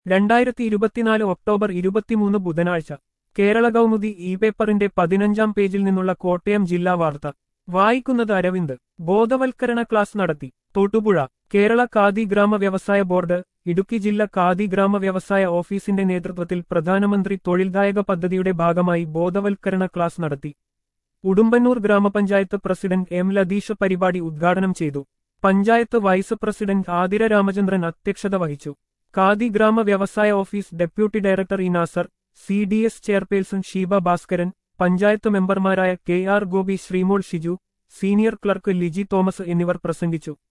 രണ്ടായിരത്തി ഇരുപത്തിനാല് ഒക്ടോബർ ഇരുപത്തിമൂന്ന് ബുധനാഴ്ച കേരള കൗമുദി ഇ പേപ്പറിന്റെ പതിനഞ്ചാം പേജിൽ നിന്നുള്ള കോട്ടയം ജില്ലാ വാർത്ത വായിക്കുന്നത് അരവിന്ദ് ബോധവൽക്കരണ ക്ലാസ് നടത്തി തൊട്ടുപുഴ കേരള ഖാദി ഗ്രാമ വ്യവസായ ബോർഡ് ഇടുക്കി ജില്ലാ ഖാദി ഗ്രാമ വ്യവസായ ഓഫീസിന്റെ നേതൃത്വത്തിൽ പ്രധാനമന്ത്രി തൊഴിൽദായക പദ്ധതിയുടെ ഭാഗമായി ബോധവൽക്കരണ ക്ലാസ് നടത്തി ഉടുമ്പന്നൂർ ഗ്രാമപഞ്ചായത്ത് പ്രസിഡന്റ് എം ലതീഷ് പരിപാടി ഉദ്ഘാടനം ചെയ്തു പഞ്ചായത്ത് വൈസ് പ്രസിഡന്റ് ആതിര രാമചന്ദ്രൻ അധ്യക്ഷത വഹിച്ചു ഖാദി ഗ്രാമ വ്യവസായ office deputy director E Nasar C D S chairperson Sheeba Bhaskaran panchayat മെമ്പർമാരായ K R Gopi Sreemol Shiju senior clerk Liji Thomas എന്നിവർ പ്രസംഗിച്ചു